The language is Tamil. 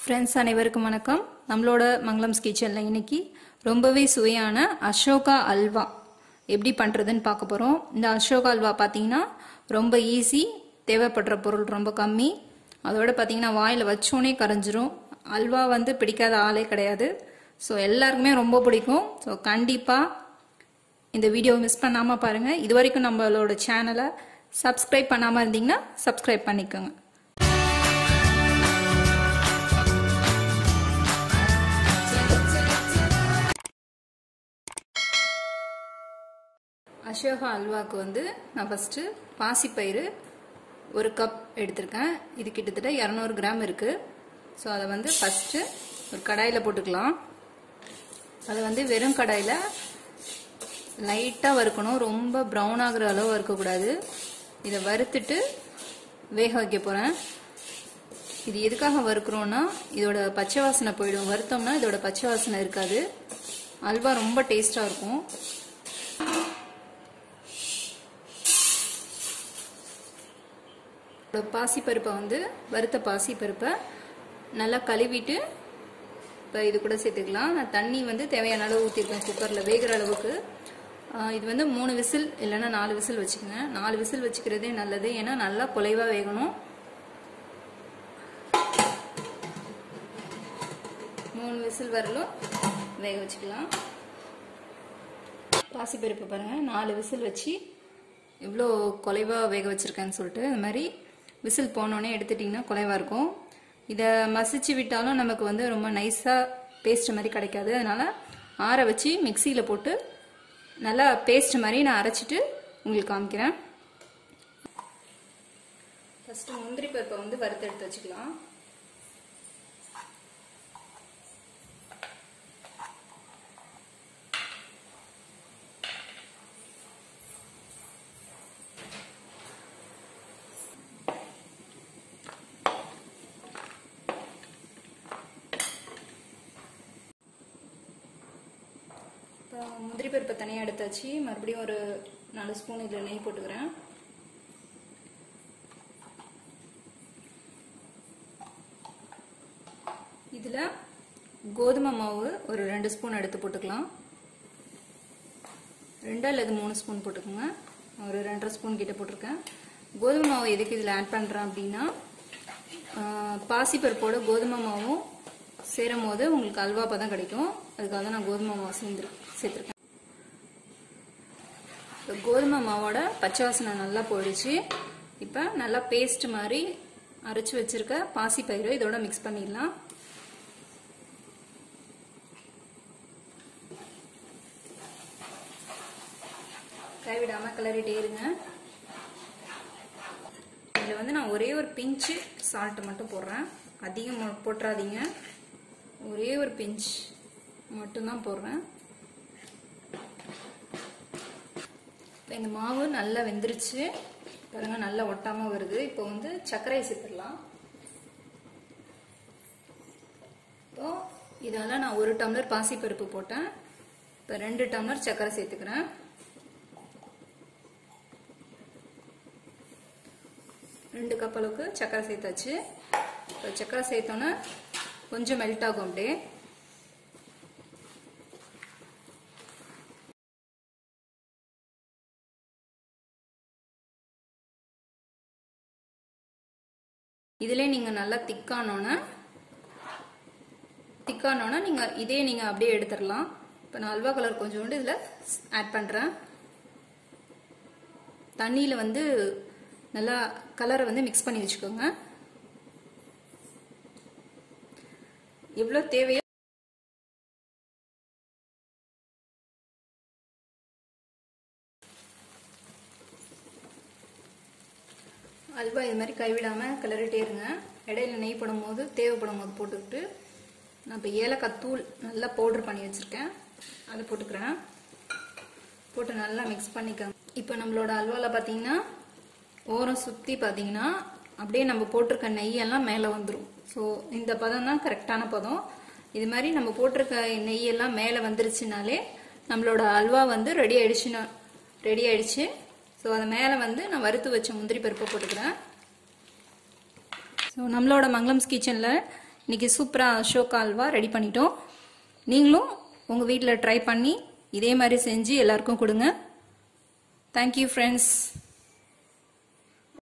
ஃப்ரெண்ட்ஸ் அனைவருக்கும் வணக்கம் நம்மளோட மங்களம்ஸ் கிச்சனில் இன்னைக்கு ரொம்பவே சுவையான அசோகா அல்வா எப்படி பண்ணுறதுன்னு பார்க்க போகிறோம் இந்த அசோகா அல்வா பார்த்தீங்கன்னா ரொம்ப ஈஸி தேவைப்படுற பொருள் ரொம்ப கம்மி அதோட பார்த்தீங்கன்னா வாயில் வச்சோன்னே கரைஞ்சிரும் அல்வா வந்து பிடிக்காத ஆளே கிடையாது ஸோ எல்லாருக்குமே ரொம்ப பிடிக்கும் ஸோ கண்டிப்பாக இந்த வீடியோ மிஸ் பண்ணாமல் பாருங்கள் இது வரைக்கும் நம்மளோட சேனலை சப்ஸ்கிரைப் பண்ணாமல் இருந்தீங்கன்னா சப்ஸ்கிரைப் பண்ணிக்கோங்க அசோகா அல்வாவுக்கு வந்து நான் ஃபஸ்ட்டு பாசிப்பயிறு ஒரு கப் எடுத்திருக்கேன் இது கிட்டத்தட்ட இரநூறு கிராம் இருக்குது ஸோ அதை வந்து ஃபஸ்ட்டு ஒரு கடாயில் போட்டுக்கலாம் அதை வந்து வெறும் கடாயில் லைட்டாக வறுக்கணும் ரொம்ப ப்ரௌன் ஆகிற அளவு வறுக்கக்கூடாது இதை வறுத்துட்டு வேக வைக்க போகிறேன் இது எதுக்காக வறுக்கிறோன்னா இதோட பச்சை வாசனை போயிடும் வறுத்தோம்னா இதோட பச்சை வாசனை இருக்காது அல்வா ரொம்ப டேஸ்டாக இருக்கும் பாசிப்பருப்பை வந்து வறுத்த பாசிப்பருப்பை நல்லா கழுவிட்டு இப்போ இது கூட சேர்த்துக்கலாம் நான் தண்ணி வந்து தேவையான அளவு ஊற்றிருக்கேன் குக்கரில் வேகிற அளவுக்கு இது வந்து மூணு விசில் இல்லைன்னா நாலு விசில் வச்சுக்கோங்க நாலு விசில் வச்சுக்கிறதே நல்லது ஏன்னா நல்லா குலைவாக வேகணும் மூணு விசில் வரலும் வேக வச்சுக்கலாம் பாசிப்பருப்பு பாருங்கள் நாலு விசில் வச்சு எவ்வளோ குலைவாக வேக வச்சுருக்கேன்னு சொல்லிட்டு இந்த மாதிரி விசில் போனோடனே எடுத்துட்டிங்கன்னா குலைவாக இருக்கும் இதை மசிச்சு விட்டாலும் நமக்கு வந்து ரொம்ப நைஸாக பேஸ்ட் மாதிரி கிடைக்காது அதனால் ஆற வச்சு மிக்சியில் போட்டு நல்லா பேஸ்ட் மாதிரி நான் அரைச்சிட்டு உங்களுக்கு காமிக்கிறேன் ஃபஸ்ட்டு முந்திரி பருப்பை வந்து வறுத்து எடுத்து வச்சுக்கலாம் இப்போ முந்திரி பருப்பை தனியாக எடுத்தாச்சு மறுபடியும் ஒரு நாலு ஸ்பூன் இதில் நெய் போட்டுக்கிறேன் இதில் கோதுமை மாவு ஒரு ரெண்டு ஸ்பூன் எடுத்து போட்டுக்கலாம் ரெண்டு அல்லது மூணு ஸ்பூன் போட்டுக்கோங்க ஒரு ரெண்டரை ஸ்பூன் கிட்ட போட்டிருக்கேன் கோதுமை மாவு எதுக்கு இதில் ஆட் பண்ணுறேன் அப்படின்னா பாசிப்பருப்போட கோதுமை மாவும் சேரும் போது உங்களுக்கு அல்வா பதம் கிடைக்கும் அதுக்காக தான் நான் கோதுமை மாவு சேர்ந்து சேர்த்துருக்கேன் இப்போ கோதுமை மாவோட பச்சை வாசனை நல்லா போயிடுச்சு இப்போ நல்லா பேஸ்ட் மாதிரி அரைச்சி வச்சிருக்க பாசிப்பயிறு இதோட மிக்ஸ் பண்ணிடலாம் கைவிடாமல் கிளறிட்டே இருங்க இதில் வந்து நான் ஒரே ஒரு பிஞ்சு சால்ட் மட்டும் போடுறேன் அதிகம் போட்டுறாதீங்க ஒரே ஒரு பிஞ்ச் மட்டும்தான் போடுறேன் இப்போ இந்த மாவு நல்லா வெந்துருச்சு பாருங்க நல்லா ஒட்டாமல் வருது இப்போ வந்து சர்க்கரையை சேர்த்துடலாம் இப்போ இதெல்லாம் நான் ஒரு டம்ளர் பாசிப்பருப்பு போட்டேன் இப்போ ரெண்டு டம்ளர் சர்க்கரை சேர்த்துக்கிறேன் ரெண்டு கப் அளவுக்கு சர்க்கரை சேர்த்தாச்சு இப்போ சர்க்கரை சேர்த்தோன்னே கொஞ்சம் மெல்ட் ஆகும் அப்படியே இதிலே நீங்கள் நல்லா திக்கானோன்னே திக்கானோன்னா நீங்கள் இதே நீங்கள் அப்படியே எடுத்துடலாம் இப்போ நான் அல்வா கலர் கொஞ்சோண்டு இதில் ஆட் பண்ணுறேன் தண்ணியில் வந்து நல்லா கலரை வந்து மிக்ஸ் பண்ணி வச்சுக்கோங்க எவ்வளோ தேவையோ அல்வா இது மாதிரி கைவிடாமல் கிளறிட்டே இருங்க இடையில நெய் படும் போது தேவைப்படும் போது போட்டுக்கிட்டு நான் இப்போ ஏலக்காய் தூள் நல்லா பவுடர் பண்ணி வச்சுருக்கேன் அதை போட்டுக்கிறேன் போட்டு நல்லா மிக்ஸ் பண்ணிக்கோங்க இப்போ நம்மளோட அல்வாவில் பார்த்தீங்கன்னா ஓரம் சுற்றி பார்த்தீங்கன்னா அப்படியே நம்ம போட்டிருக்க நெய்யெல்லாம் மேலே வந்துடும் ஸோ இந்த பதம் தான் கரெக்டான பதம் இது மாதிரி நம்ம போட்டிருக்க நெய்யெல்லாம் மேலே வந்துருச்சுனாலே நம்மளோட அல்வா வந்து ரெடி ஆயிடுச்சுன்னா ரெடி ஆயிடுச்சு ஸோ அது மேலே வந்து நான் வறுத்து வச்ச முந்திரி பருப்பை போட்டுக்கிறேன் ஸோ நம்மளோட மங்களம்ஸ் கிச்சனில் இன்னைக்கு சூப்பராக அசோக் அல்வா ரெடி பண்ணிட்டோம் நீங்களும் உங்கள் வீட்டில் ட்ரை பண்ணி இதே மாதிரி செஞ்சு எல்லாருக்கும் கொடுங்க தேங்க்யூ ஃப்ரெண்ட்ஸ்